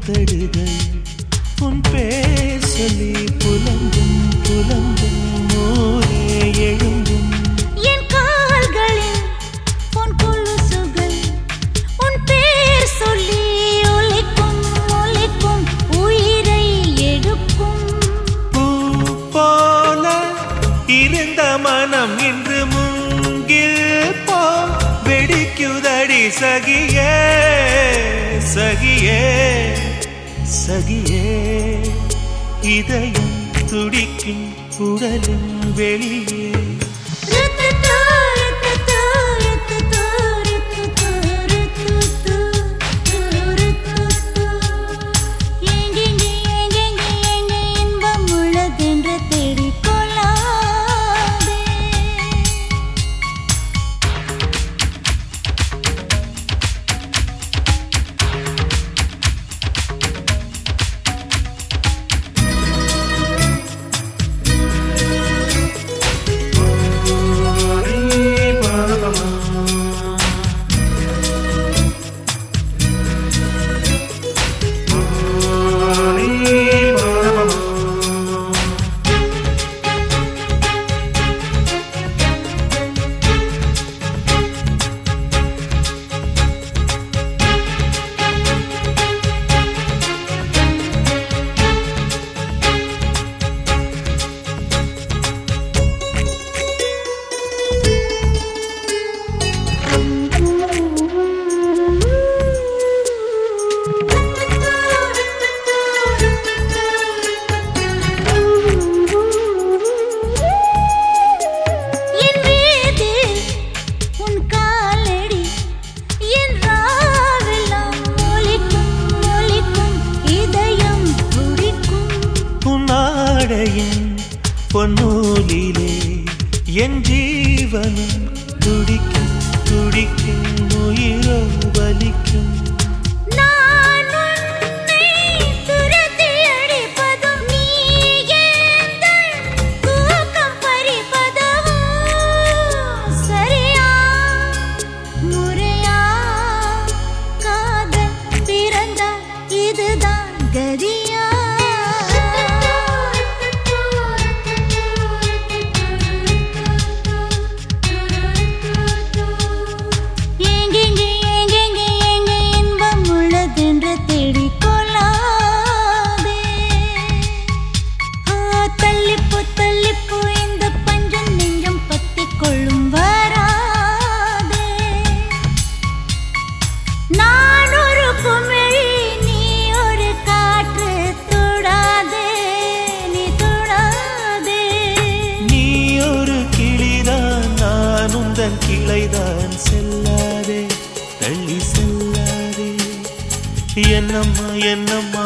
உதடுகள் உன் பேர் சொல்லி புலம்பும் புலம்பும் ஊரே எழும்பும் என் கால்களில் உன் கொலுசுகள் உன் பேர் சொல்லி ஒலிக்கும் ஒலிக்கும் உயிரை எடுக்கும் பூ போல இருந்த மனம் இன்று மூங்கில் போ வெடிக்குதடி சகியே சகியே சகியே இதயம் துடிக்கும் உடலும் வெளியே ருத்துத்து, ருத்துத்து, ருத்துத்து, ருத்துத்து, ருத்துத்து, ருத்துத்து. எங்கெங்கே, எங்கெங்கே, எங்கே இன்பம் உள்ளதென்று தேடிக் கொள்ளாதே. என் வீடு உன் காலடி என் ராவெல்லாம் ஒலிக்கும் ஒலிக்கும் இதயம் துடிக்கும் உன்னாடையின் பொன்னூலிலே என் ஜீவனும் துடிக்கும் துடிக்கும் உயிரோ வலிக்கும் நான் உன்னை துரத்தி அடிப்பதும் நீ எந்தன் தூக்கம் பறிப்பதும் சரியா முறையா காதல் பிறந்தால் இதுதான் கதியா எங்கெங்கே எங்கெங்கே எங்கே இன்பம் உள்ளதென்று தேடிக் கொள்ளாதே ஆ, தள்ளிப்போ தள்ளிப்போ இந்த பஞ்சம் நெஞ்சம் பத்திக் கொள்ளும் வராதே நான் ஒரு குமிழி நீ ஒரு காற்று தொடாதே நீ தொடாதே நீ ஒரு கிளிதான் நான் உந்தன் கிளைதான் செல்லாதே தள்ளி செல்லாதே என்னம்மா என்னம்மா